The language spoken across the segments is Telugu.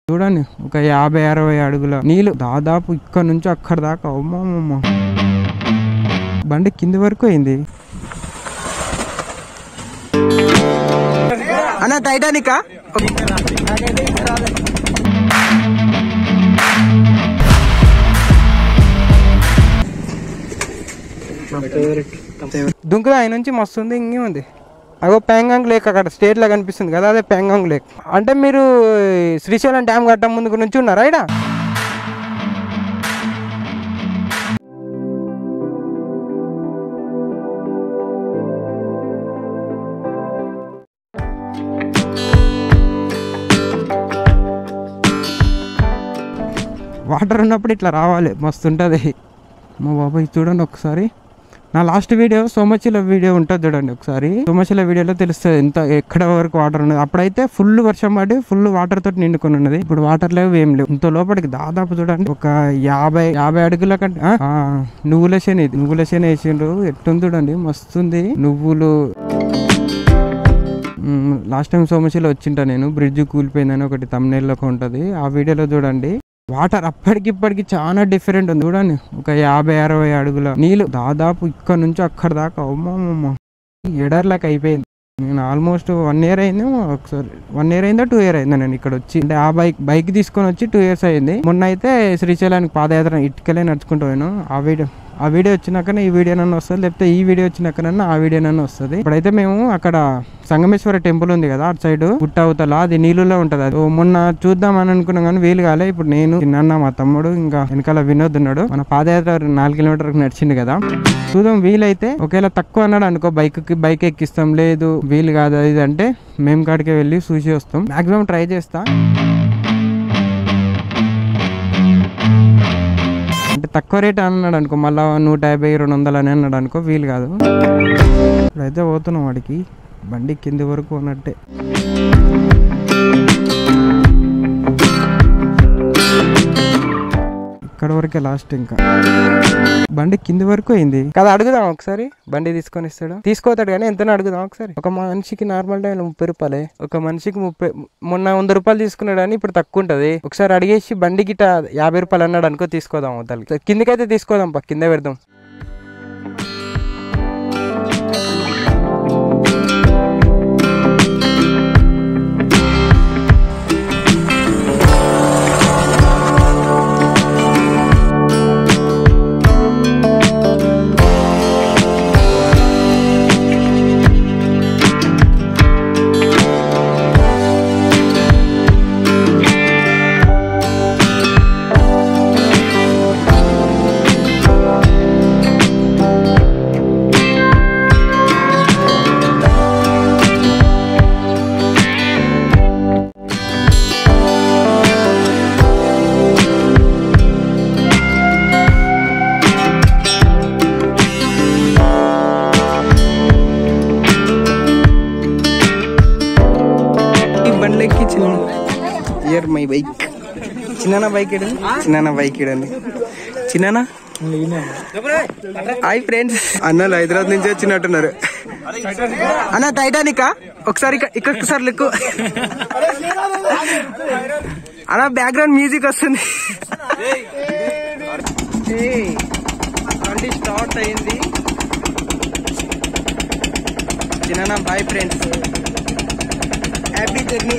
చూడండి ఒక యాభై అరవై అడుగుల నీళ్ళు దాదాపు ఇక్కడ నుంచి అక్కడ దాకా అమ్మమ్మమ్మ బండి కింది వరకు అయింది అన్న టైటానికా దుంకుదా ఆయన నుంచి మస్తు ఉంది ఇంకే ఉంది అగో ప్యాంగాంగ్ లేక్ అక్కడ స్టేట్ లో కనిపిస్తుంది కదా అదే ప్యాంగాంగ్ లేక్ అంటే మీరు ఈ శ్రీశైలం డ్యామ్ కట్టడం ముందుకు నుంచి ఉన్నారా ఇక్కడ వాటర్ ఉన్నప్పుడు ఇట్లా రావాలి మస్తు ఉంటుంది మా బాబాయ్ చూడండి ఒకసారి నా లాస్ట్ వీడియో సోమచిల వీడియో ఉంటుంది చూడండి ఒకసారి సోమచిల వీడియోలో తెలుస్తుంది ఎంత ఎక్కడ వరకు వాటర్ ఉన్నది అప్పుడైతే ఫుల్ వర్షం పడి ఫుల్ వాటర్ తోటి నిండుకొని ఉన్నది ఇప్పుడు వాటర్ లేవు ఏం లేవు ఇంత లోపలికి దాదాపు చూడండి ఒక యాభై యాభై అడుగుల కంటే ఆ, ఆ, నువ్వుల శని ఇది నువ్వుల శని వేసిండ్రు ఎట్టుంది చూడండి మస్తుంది నువ్వులు లాస్ట్ టైం సోమశిల వచ్చింటా నేను బ్రిడ్జ్ కూలిపోయిందని ఒకటి తమ్నేల్లో ఉంటుంది ఆ వీడియోలో చూడండి వాటర్ అప్పటికిప్పటికి చాలా డిఫరెంట్ ఉంది చూడండి ఒక యాభై అరవై అడుగుల నీళ్ళు దాదాపు ఇక్కడ నుంచి అక్కడ దాకా అమ్మమ్మమ్మ ఎడర్లాక్ అయిపోయింది నేను ఆల్మోస్ట్ వన్ ఇయర్ అయింది ఒకసారి వన్ ఇయర్ అయిందా టూ ఇయర్ అయిందా నేను ఇక్కడ వచ్చి అంటే ఆ బైక్ బైక్ తీసుకొని వచ్చి టూ ఇయర్స్ అయింది మొన్న అయితే శ్రీశైలానికి పాదయాత్ర ఇటుకలే నడుచుకుంటూ పోయాను ఆ వీడియో ఆ వీడియో వచ్చినాకనే ఈ వీడియో నన్ను వస్తుంది లేకపోతే ఈ వీడియో వచ్చినాకనన్నా ఆ వీడియో నన్ను వస్తుంది ఇప్పుడైతే మేము అక్కడ సంగమేశ్వర టెంపుల్ ఉంది కదా అటు సైడ్ పుట్ట అవతల అది నీళ్ళలో ఉంటది అది ఓ మొన్న చూద్దాం అని అనుకున్నాం కానీ వీలు కాలే ఇప్పుడు నేను చిన్న మా తమ్ముడు ఇంకా వెనకాల వినోద్ ఉన్నాడు మన పాదయాత్ర నాలుగు కిలోమీటర్ నడిచింది కదా చూద్దాం వీలైతే ఒకవేళ తక్కువ అన్నాడు అనుకో బైక్ కి బైక్ ఎక్కిస్తాం లేదు వీలు కాదు అది ఇది అంటే మేము కాడికి వెళ్ళి చూసి వస్తాం మాక్సిమం ట్రై చేస్తా అంటే తక్కువ రేట్ అన్నాడు అనుకో మళ్ళా నూట యాభై రెండు వందలు అని అన్నాడు అనుకో వీలు కాదు ఇప్పుడైతే పోతున్నాం వాడికి బండి కింది వరకు ఉన్నట్టే ఇక్కడ వరకే లాస్ట్ ఇంకా బండి కింది వరకు అయింది కదా అడుగుదాం ఒకసారి బండి తీసుకొని ఇస్తాడు తీసుకోతాడు కానీ ఎంతనో అడుగుదాం ఒకసారి ఒక మనిషికి నార్మల్ టైం ముప్పై రూపాయలే ఒక మనిషికి ముప్పై మొన్న వంద రూపాయలు తీసుకున్నాడు అని ఇప్పుడు తక్కువ ఉంటది ఒకసారి అడిగేసి బండి గిట్ట యాభై రూపాయలు అన్నాడు అనుకో తీసుకోదాం అవతలకి కిందికైతే తీసుకోదాం పా కింద పెడదాం ఈ బండ్లు ఎక్కి చిన్న ఇయర్ మై బైక్ చిన్న బైక్ ఇడండి చిన్న బైక్ ఇడండి చిన్న హాయ్ ఫ్రెండ్స్ అన్నలు హైదరాబాద్ నుంచి వచ్చినట్టున్నారు అన్న టైటానికా ఒకసారి ఇక్క- ఇక్కడ ఒకసారి లెక్కు అన్న బ్యాక్గ్రౌండ్ మ్యూజిక్ వస్తుంది ఏయ్, బండి స్టార్ట్ అయింది చిన్న బాయ్ ఫ్రెండ్స్ హ్యాపీ జర్నీ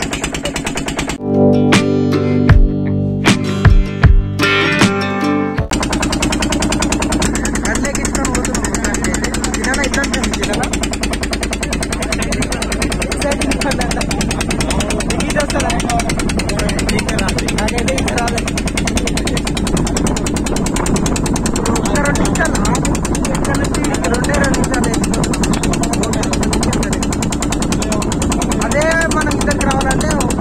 అదే మనం ఇద్దరికి రావాలంటే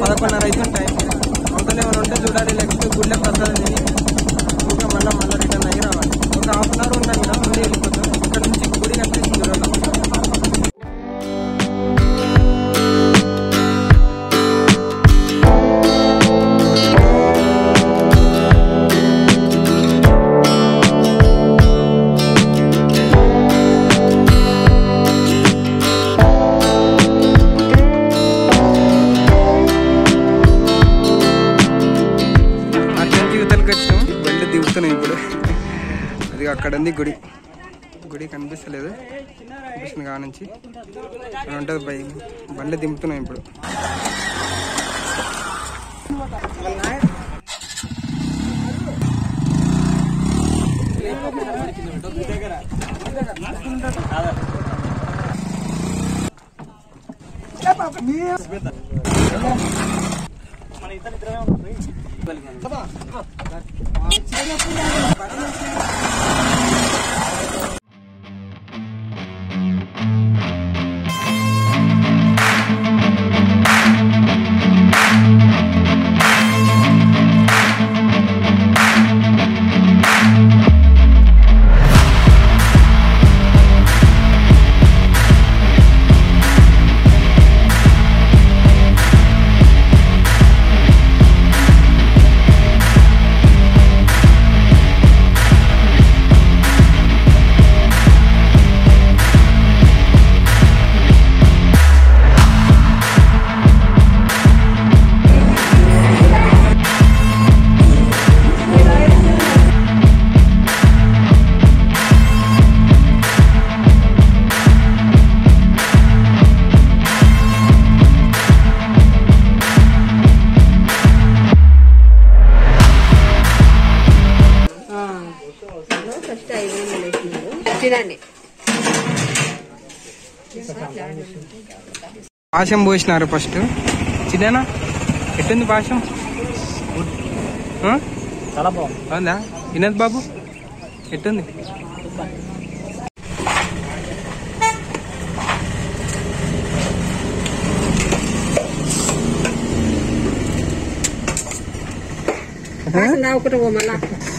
పదకొండున్నర అయితే టైం అవతల ఏమైనా ఉంటే చూడాలి నెక్స్ట్ గుళ్ళే ప్రసాదం తిని ఇంకా మళ్ళీ మళ్ళీ రిటర్న్ అయ్యి రావాలి ఒక హాఫ్ అన్ అవర్ ఉంటాం కదా ఉండి వెళ్ళిపోతాం ఇక్కడ నుంచి గుడి కనిపిస్తుంది చూడాలి అక్కడ జీవితానికి వచ్చినాం వెళ్ళి దిగుతున్నాం ఇప్పుడు అది అక్కడ ఉంది గుడి గుడి కనిపిస్తలేదు కనిపిస్తుంది కాడ నుంచి అక్కడ ఉంటుంది బై బండి దింపుతున్నాం ఇప్పుడు ఫస్ట్ ఐదు వందలు వేసినారు తినండి పాశం పోసినారు ఫస్ట్ చిన్ననా ఎట్టుంది పాశం ఆ? చాలా బాగుంది బాగుందా వినోద్ బాబు ఎట్టుంది ఒకటి మళ్ళా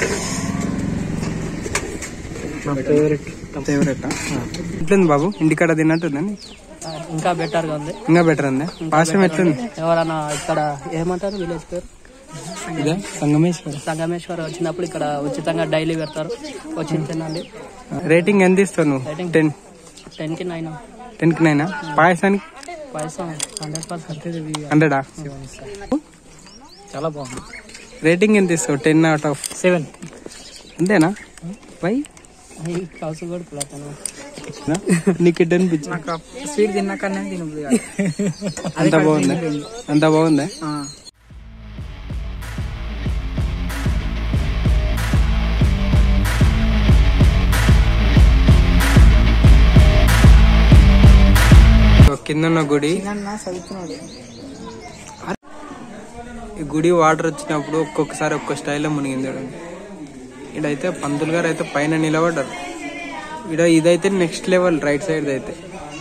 ఫేవరెట్ ఫేవరెట్ ఎట్లుంది బాబు ఇంటికాడ తిన్నట్టుందని ఇంకా బెటర్ గా ఉంది ఇంకా బెటర్ ఉందా పాశం ఎట్లుంది ఎవరైనా ఇక్కడ ఏమంటారు విలేజ్ పేరు ఇదే సంగమేశ్వర సంగమేశ్వర వచ్చినప్పుడు ఇక్కడ ఉచితంగా డైలీ పెడతారు వచ్చి తినండి రేటింగ్ ఎంత ఇస్తావు నువ్వు Rating? టెన్ టెన్ కి నైన్ టెన్ కి నైనా పాయసానికి పైసా హండ్రెడ్ పర్సెంట్ హండ్రెడా చాలా బాగుంది రేటింగ్ ఎంత ఇస్తావు టెన్ అవుట్ ఆఫ్ సెవెన్ అంతేనా వై కాసు కూడా పులాతను నీకు ఎట్ అనిపించింది స్వీట్ తిన్నాకనే తినదు అంత బాగుందా అంత బాగుందా కింద ఉన్న గుడి ఈ గుడి వాటర్ వచ్చినప్పుడు ఒక్కొక్కసారి ఒక్కొక్క స్టైల్లో మునిగింది చూడండి ఇడైతే పంతులు గారు అయితే పైన నిలబడ్డారు ఇడ ఇదైతే నెక్స్ట్ లెవెల్ రైట్ సైడ్ అయితే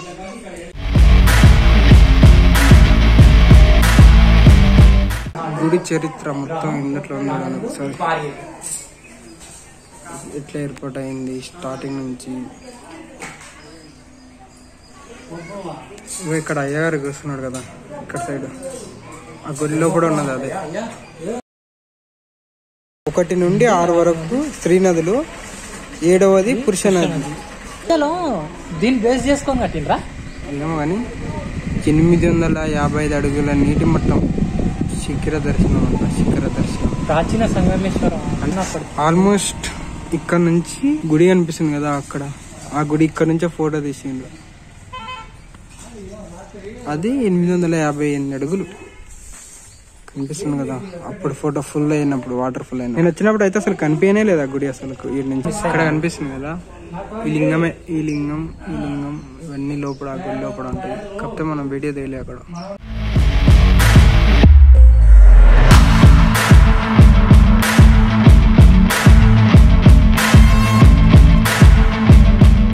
గుడి చరిత్ర మొత్తం ఇందులో ఉన్నాడు ఒకసారి ఎట్లా ఏర్పాటు అయింది స్టార్టింగ్ నుంచి ఇగో ఇక్కడ అయ్యగారు కూర్చున్నాడు కదా ఇక్కడ సైడ్ ఆ గుడిలో కూడా ఉన్నది అదే ఒకటి నుండి ఆరు వరకు స్త్రీ నదులు ఏడవది పురుష నది దీన్ని బేస్ చేసుకొని కట్టిండ్రా ఏమో కానీ ఎనిమిది వందల యాభై ఐదు అడుగుల నీటి మట్టం శిఖర దర్శనం అంట శిఖర దర్శనం ప్రాచీన సంగమేశ్వరం అన్నప్పుడు ఆల్మోస్ట్ ఇక్కడ నుంచి గుడి కనిపిస్తుంది కదా అక్కడ ఆ గుడి ఇక్కడ నుంచే ఫోటో తీసిండు అది ఎనిమిది వందల యాభై ఎనిమిది అడుగులు కనిపిస్తుంది కదా అప్పుడు ఫోటో ఫుల్ అయినప్పుడు వాటర్ ఫుల్ అయిన నేను వచ్చినప్పుడు అయితే అసలు కనిపించనే లేదు ఆ గుడి అసలు ఈ నుంచి ఇక్కడ కనిపిస్తుంది కదా ఈ లింగమే ఈ లింగం ఈ లింగం ఇవన్నీ లోపల ఆ గుడి లోపల ఉంటాయి కాకపోతే మనం వీడియో తీయలే అక్కడ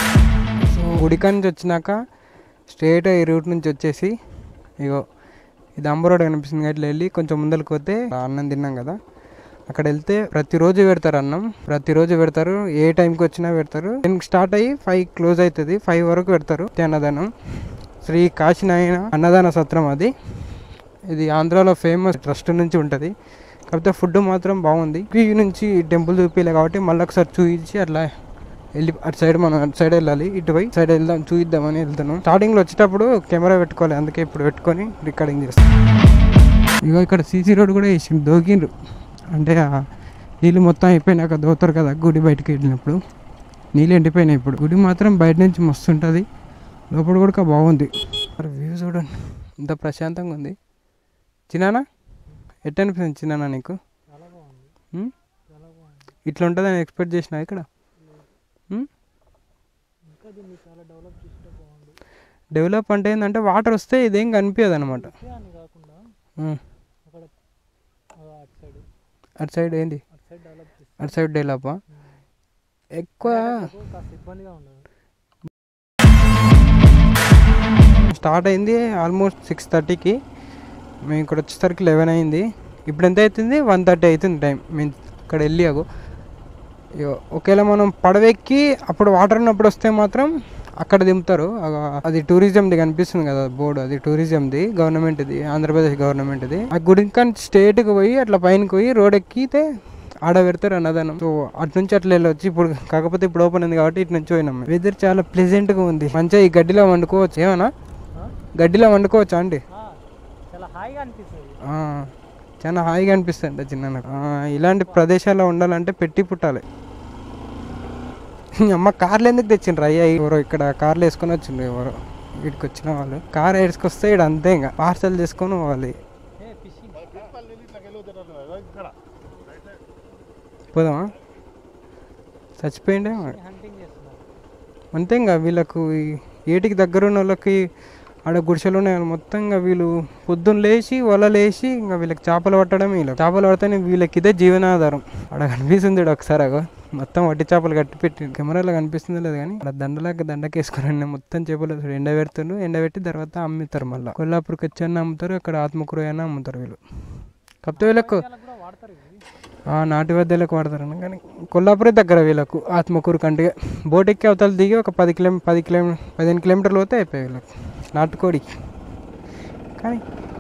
సో గుడికా నుంచి వచ్చినాక స్ట్రేట్ ఈ రూట్ నుంచి వచ్చేసి ఇగో ఇది అంబర్ రోడ్ కనిపిస్తుంది కదా, ఇట్లా వెళ్ళి కొంచెం ముందరికి పోతే అన్నం తిన్నాం కదా అక్కడ వెళ్తే ప్రతిరోజు పెడతారు అన్నం ప్రతిరోజు పెడతారు ఏ టైంకి వచ్చినా పెడతారు టెన్ స్టార్ట్ అయ్యి ఫైవ్ క్లోజ్ అవుతుంది ఫైవ్ వరకు పెడతారు ఇది అన్నదానం శ్రీ కాశీనాయన అన్నదాన సత్రం అది ఇది ఆంధ్రాలో ఫేమస్ ట్రస్ట్ నుంచి ఉంటుంది కాకపోతే ఫుడ్ మాత్రం బాగుంది ఈ నుంచి టెంపుల్ చూపించలే కాబట్టి మళ్ళీ ఒకసారి చూపించి అట్లా వెళ్ళి అటు సైడ్ మనం అటు సైడ్ వెళ్ళాలి ఇటు పోయి సైడ్ వెళ్దాం చూద్దామని వెళ్తున్నాం స్టార్టింగ్లో వచ్చేటప్పుడు కెమెరా పెట్టుకోవాలి అందుకే ఇప్పుడు పెట్టుకొని రికార్డింగ్ చేస్తాం ఇగో ఇక్కడ సీసీ రోడ్ కూడా వేసి దోకిండ్రు అంటే ఆ నీళ్ళు మొత్తం అయిపోయినాక దోతారు కదా గుడి బయటకు వెళ్ళినప్పుడు నీళ్ళు ఎండిపోయినాయి ఇప్పుడు గుడి మాత్రం బయట నుంచి మస్తు ఉంటుంది లోపల కూడా బాగుంది మరి వ్యూ చూడండి ఇంత ప్రశాంతంగా ఉంది చిన్నానా ఎట్ట అనిపిస్తుంది చిన్నానా నీకు ఉమ్? ఇట్లా ఉంటుందని ఎక్స్పెక్ట్ చేసినా ఇక్కడ ఉమ్? డెవలప్ అంటే ఏంటంటే వాటర్ వస్తే ఇదేం కనిపించదు అనమాట అటు సైడ్ ఏంటి అటు సైడ్ డెవలప్ ఎక్కువ స్టార్ట్ అయింది ఆల్మోస్ట్ సిక్స్ థర్టీకి మేము ఇక్కడ వచ్చేసరికి లెవెన్ అయింది ఇప్పుడు ఎంత అవుతుంది వన్ థర్టీ అవుతుంది టైం మేము ఇక్కడ వెళ్ళి అగో ఇగో ఒకవేళ మనం పడవెక్కి అప్పుడు వాటర్ ఉన్నప్పుడు వస్తే మాత్రం అక్కడ దింపుతారు అగో అది టూరిజంది కనిపిస్తుంది కదా బోర్డు అది టూరిజంది గవర్నమెంట్ది ఆంధ్రప్రదేశ్ గవర్నమెంట్ది ఆ గుడి కానీ స్టేట్కి పోయి అట్లా పైనకి పోయి రోడ్ ఎక్కితే ఆడ పెడతారు అన్నదానం సో అటు నుంచి అట్లా వెళ్ళొచ్చు ఇప్పుడు కాకపోతే ఇప్పుడు ఓపెన్ ఉంది కాబట్టి ఇటు నుంచి పోయినాం వెదర్ చాలా ప్లెజెంట్ గా ఉంది మంచిగా ఈ గడ్డిలో వండుకోవచ్చు ఏమన్నా గడ్డిలో వండుకోవచ్చా అండి చాలా హాయిగా అనిపిస్తుంది ఆ, చాలా హాయిగా అనిపిస్తుంది చిన్న ఇలాంటి ప్రదేశాల్లో ఉండాలంటే పెట్టి పుట్టాలి ఈ అమ్మ కార్లు ఎందుకు తెచ్చిండ్రు అయ్యా ఎవరో ఇక్కడ కార్లు వేసుకొని వచ్చిండ్రు ఎవరో వీడికి వచ్చిన వాళ్ళు కార్ వేసుకొస్తే ఇక్కడ అంతే ఇంకా పార్సల్ చేసుకొని పోవాలి పోదామా చచ్చిపోయిండే హంటింగ్ చేస్తున్నారు అంతే ఇంకా వీళ్ళకు ఈ ఏటికి దగ్గర ఉన్న వాళ్ళకి ఆడ గుడిసెలు ఉన్నాయి వాళ్ళు మొత్తం ఇంకా వీళ్ళు పొద్దున్న లేచి వలలు వేసి ఇంకా వీళ్ళకి చేపలు పట్టడం వీళ్ళకి చేపలు పడితేనే వీళ్ళకి ఇదే జీవనాధారం ఆడ కనిపిస్తుంది ఈడ ఒకసారి అగో మొత్తం వట్టి చేపలు కట్టి పెట్టి కెమెరాలో కనిపిస్తుందో లేదు కానీ అక్కడ దండలాగా దండకేసుకుని మొత్తం చేపలు అసలు ఎండ పెడుతుండ్రు ఎండ పెట్టి తర్వాత అమ్ముతారు మళ్ళీ కొల్లాపూర్కి వచ్చి అన్న అమ్ముతారు అక్కడ ఆత్మకూర అయినా అమ్ముతారు వీళ్ళు కాకపోతే వీళ్ళకు కూడా వాడతారు ఇవి ఆ నాటు వద్దలకు వాడతారన్న కానీ కొల్లాపురే దగ్గర వీళ్ళకు ఆత్మకూరు కంటే బోట్ ఎక్కి అవతల దిగి ఒక పది కిలో పది కిలో పదిహేను కిలోమీటర్లు పోతే అయిపోయి వీళ్ళకి నాటుకోడి కానీ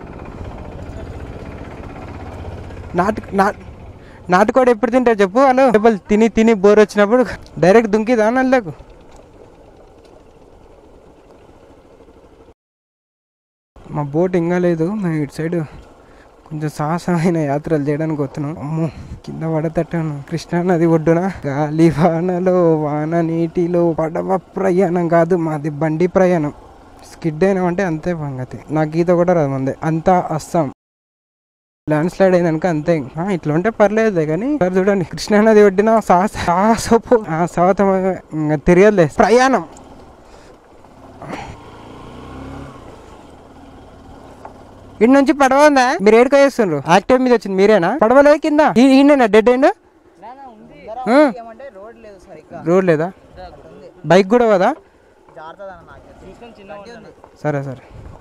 నాటు నా నాటుకోడి ఎప్పుడు తింటారు చెప్పు వాళ్ళు డబ్బులు తిని తిని బోర్ వచ్చినప్పుడు డైరెక్ట్ దుంకిదా నల్లకు మా బోట్ ఇంకా లేదు మేము ఇటు సైడ్ కొంచెం సాహసమైన యాత్రలు చేయడానికి వస్తున్నాం అమ్మో కింద పడతట్టాను కృష్ణా నది ఒడ్డున గాలి వానలో వాన నీటిలో పడవ ప్రయాణం కాదు మాది బండి ప్రయాణం స్కిడ్ అయినామంటే అంతే సంగతి నాకు ఈత కూడా రాదు మందే అంతా అస్సాం ల్యాండ్ స్లైడ్ అయినాక అంతే ఆ, ఇట్లా ఉంటే పర్లేదు కానీ సార్ చూడండి కృష్ణా నది ఒడ్డిన సాహస సాహసపు ఆ సాహసం ఇంకా తెలియదులే ప్రయాణం ఇటు నుంచి పడవ ఉందా మీరు ఏడుకో చేస్తుండ్రు యాక్టివ్ మీద వచ్చింది మీరేనా పడవలో కింద ఈ- ఈయనేనా డెడ్ ఎండ్ రోడ్ లేదు సరిగ్గా రోడ్ లేదా బైక్ కూడా కదా జాగ్రత్త నాకు చూసుకొని చిన్న సరే సరే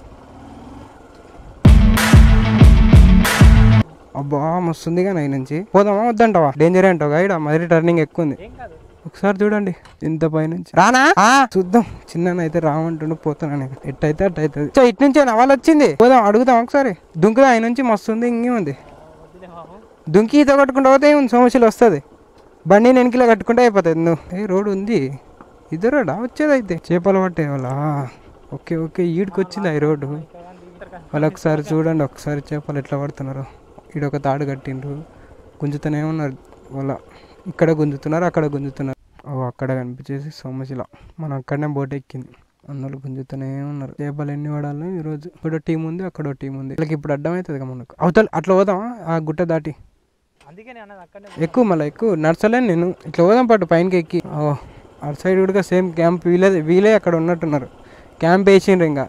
అబ్బా మస్తుంది కానీ అయి నుంచి పోదామా వద్దంటావా డేంజర్ అంటావు గైడ్ మరీ టర్నింగ్ ఎక్కువ ఉంది ఏం కాదు ఒకసారి చూడండి ఇంత పైనుంచి రానా ఆ, చూద్దాం చిన్న అయితే రామంటుండు పోతున్నా నేను ఎట్టయితే అట్ట అవుతుంది సో ఇటు నుంచి వాళ్ళు వచ్చింది పోదాం అడుగుదాం ఒకసారి దుంకుదా ఆయన నుంచి మస్తు ఉంది ఇంకేముంది వద్దులే బాబు దుంకి ఈత కట్టుకుంటూ పోతే ఏముంది సమస్యలు వస్తుంది బండి వెనకలో కట్టుకుంటే అయిపోతుంది నువ్వు ఏ రోడ్ ఉంది ఇది రోడా వచ్చేది అయితే చేపలు పట్టే వాళ్ళ ఓకే ఓకే ఈడికి వచ్చింది ఈ రోడ్డు వాళ్ళు ఒకసారి చూడండి ఒకసారి చేపలు ఎట్లా పడుతున్నారు ఈడ ఒక తాడు కట్టిండ్రు గుంజుతూనే ఉన్నారు వాళ్ళ ఇక్కడ గుంజుతున్నారు అక్కడ గుంజుతున్నారు ఓ అక్కడ కనిపించేసి సోమశిల మనం అక్కడనే బోట్ ఎక్కింది అందరూ గుంజుతూనే ఉన్నారు చేపలు ఎన్ని పడాలో ఈరోజు ఇక్కడ టీం ఉంది అక్కడ టీం ఉంది వీళ్ళకి ఇప్పుడు అడ్డం అవుతుంది కదా మనకు అవతల అట్లా పోదామా ఆ గుట్ట దాటి అందుకే నేను అన్నది అక్కడనే ఎక్కువ మళ్ళీ ఎక్కువ నడచలేను నేను ఇట్లా పోదాం పాటు పైనకి ఎక్కి ఓ అటు సైడ్ కూడా సేమ్ క్యాంప్ వీలే వీలే అక్కడ ఉన్నట్టున్నారు క్యాంప్ వేసిండ్రు ఇంకా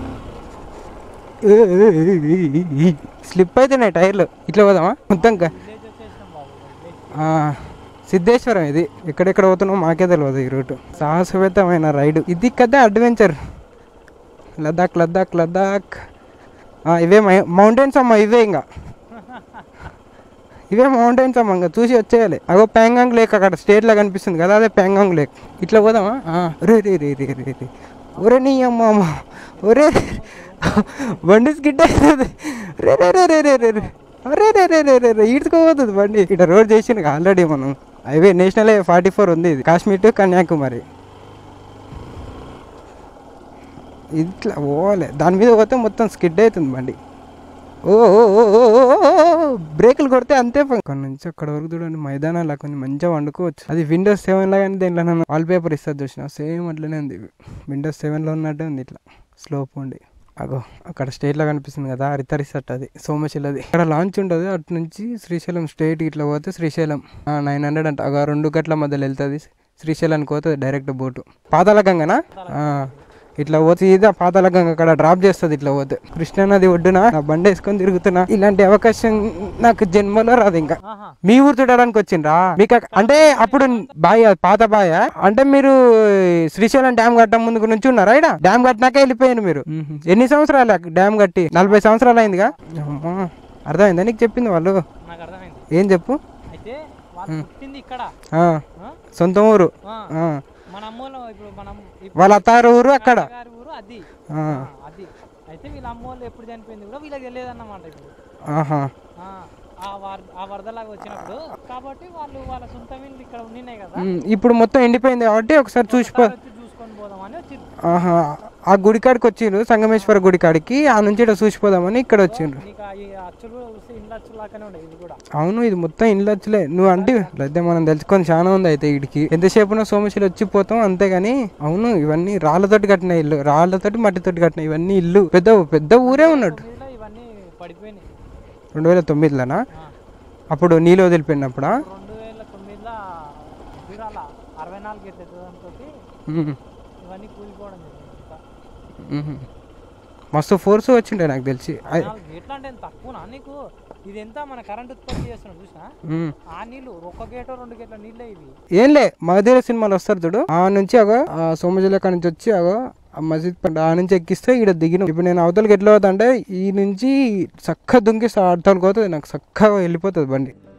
స్లిప్ అవుతున్నాయి టైర్లు ఇట్లా పోదామా మొత్తం క- విలేజ్ వచ్చేసినాం బాబు విలేజ్ ఆ, సిద్ధేశ్వరం ఇది ఎక్కడెక్కడ పోతున్నాం మాకే తెలియదు ఈ రూట్ సాహసవేతమైన రైడ్ ఇది కదా అడ్వెంచర్ లద్దాఖ్ లద్దాఖ్ లద్దాఖ్ ఆ, ఇవే మౌంటైన్స్ అమ్మ ఇవే ఇంకా ఇవే మౌంటైన్స్ అమ్మ ఇంకా చూసి వచ్చేయాలి అగో ప్యాంగాంగ్ లేక్ అక్కడ స్టేట్లో కనిపిస్తుంది కదా అదే ప్యాంగాంగ్ లేక్ ఇట్లా పోదామా ఆ, రే రే రే రే రే రే ఒరే నీ అమ్మ అమ్మ ఒరే బండి స్కిడ్ అవుతుంది రే రే రే రే రే రే రే అరే రే రే రే రే రే ఈడ్చుకోపోతుంది బండి ఇక్కడ రోడ్ చేసిండు ఆల్రెడీ మనం highway national highway forty four ఉంది ఇది కాశ్మీర్ టు కన్యాకుమారి ఇట్లా పోవాలి దాని మీద పోతే మొత్తం స్కిడ్ అవుతుంది బండి ఓ ఓ, ఓ, ఓ, ఓ, ఓ, ఓ, బ్రేకులు కొడితే అంతే పని. ఇక్కడ నుంచి అక్కడ వరకు చూడండి మైదానాలు కొన్ని మంచిగా వండుకోవచ్చు అది విండోస్ సెవెన్ లాగానే దీంట్లో నన్ను వాల్ పేపర్ ఇస్తుంది చూసిన సేమ్ అట్లనే ఉంది విండోస్ సెవెన్లో ఉన్నట్టే ఉంది ఇట్లా స్లోప్ ఉండి అగో అక్కడ స్టేట్లో కనిపిస్తుంది కదా హరితరిసట్ అది సోమశిలది అక్కడ లాంచ్ ఉంటుంది అటు నుంచి శ్రీశైలం స్టేట్ ఇట్లా పోతే శ్రీశైలం నైన్ హండ్రెడ్ అంట అగో రెండు గట్ల మధ్యలో వెళ్తుంది శ్రీశైలానికి పోతుంది డైరెక్ట్ బోటు పాతాల గంగనా ఆ, ఇట్లా పోతే ఇది ఆ పాతాల గంగ అక్కడ డ్రాప్ చేస్తుంది ఇట్లా పోతే కృష్ణానది ఒడ్డున నా బండి వేసుకొని తిరుగుతున్నా ఇలాంటి అవకాశం నాకు జన్మలో రాదు ఇంకా మీ ఊరు చూడడానికి వచ్చిండ్రా మీకు అక్క- అంటే అప్పుడు బాయ్ అది పాత బాయ్ అంటే మీరు శ్రీశైలం డ్యామ్ కట్టడం ముందుకు నుంచి ఉన్నారా ఇక్కడ డ్యామ్ కట్టినాక వెళ్ళిపోయారు మీరు ఎన్ని సంవత్సరాలు డ్యామ్ కట్టి నలభై సంవత్సరాలు అయిందిగా అమ్మా అర్థమైందా నీకు చెప్పింది వాళ్ళు నాకు అర్థమైంది ఏం చెప్పు అయితే వాళ్ళు పుట్టింది ఇక్కడ ఆ, ఆ? సొంత ఊరు ఆ. ఆ, మన అమ్మోళ్ళు ఇప్పుడు మనం ఇప్పుడు వాళ్ళ అత్తారు ఊరు అక్కడ గారి ఊరు అది ఆ, ఆ, అది అయితే వీళ్ళ అమ్మోళ్ళు ఎప్పుడు చనిపోయింది కూడా వీళ్ళకి తెలియదన్నమాట ఇప్పుడు ఆహా ఆ, ఆ వర ఆ వరదలాగా వచ్చినప్పుడు కాబట్టి వాళ్ళు వాళ్ళ సొంత ఇల్లు ఇక్కడ ఉన్నాయి కదా ఉమ్, ఇప్పుడు మొత్తం ఎండిపోయింది కాబట్టి ఒకసారి చూసిపో వచ్చి చూసుకొని పోదామని వచ్చింది ఆహా ఆ గుడి కాడికి వచ్చిండ్రు సంగమేశ్వర గుడి కాడికి ఆ నుంచి ఇక్కడ చూసిపోదామని ఇక్కడ వచ్చిండ్రు నీకు ఆ ఈ అచ్చులు కూడా చూస్తే ఇండ్ల అచ్చులు లాగానే ఉన్నాయి ఇది కూడా అవును ఇది మొత్తం ఇండ్లు వచ్చలే నువ్వు అంటే అయితే మనం తెలుసుకొని చాలా ఉంది అయితే వీడికి ఎంతసేపు సోమశిల వచ్చిపోతాం అంతేగాని అవును ఇవన్నీ రాళ్ళతోటి కట్టిన ఇల్లు రాళ్ళతోటి మట్టితోటి కట్టిన ఇవన్నీ ఇల్లు పెద్ద పెద్ద ఊరే ఉన్నట్టు తొమ్మిదిలో ఇవన్నీ పడిపోయినాయి రెండు వేల తొమ్మిదిలోనా ఆ. అప్పుడు నీళ్ళు వదిలిపోయినప్పుడా రెండు వేల తొమ్మిదిలో విరాల అరవై నాలుగు ఎత్తడంతో ఉమ్, ఇవన్నీ కూలిపోవడం జరిగింది ఇంకా. ఉమ్. మస్తు ఫోర్స్ వచ్చిండే నాకు తెలిసి ఐ- నాలుగు ఎట్లా అంటే తక్కువనా నీకు ఇది ఎంత మన కరెంట్ ఉత్పత్తి చేస్తున్నాం చూసినా ఉమ్. ఆ నీళ్ళు ఒక్క గేటో రెండు గేట్ల నీళ్ళే ఇవి ఏంలే మగధీర సినిమాలు వస్తారు చూడు ఆ నుంచి అగో ఆ సోమజిల కాడ నుంచి వచ్చి అగో ఆ మసీద్ పంట ఆ నుంచి ఎక్కిస్తే ఇక్కడ దిగిన ఇప్పుడు నేను అవతలకి ఎట్లా పోతా అంటే ఈ నుంచి చక్కగా దుంకి అవతలకి పోతుంది నాకు చక్కగా వెళ్ళిపోతుంది బండి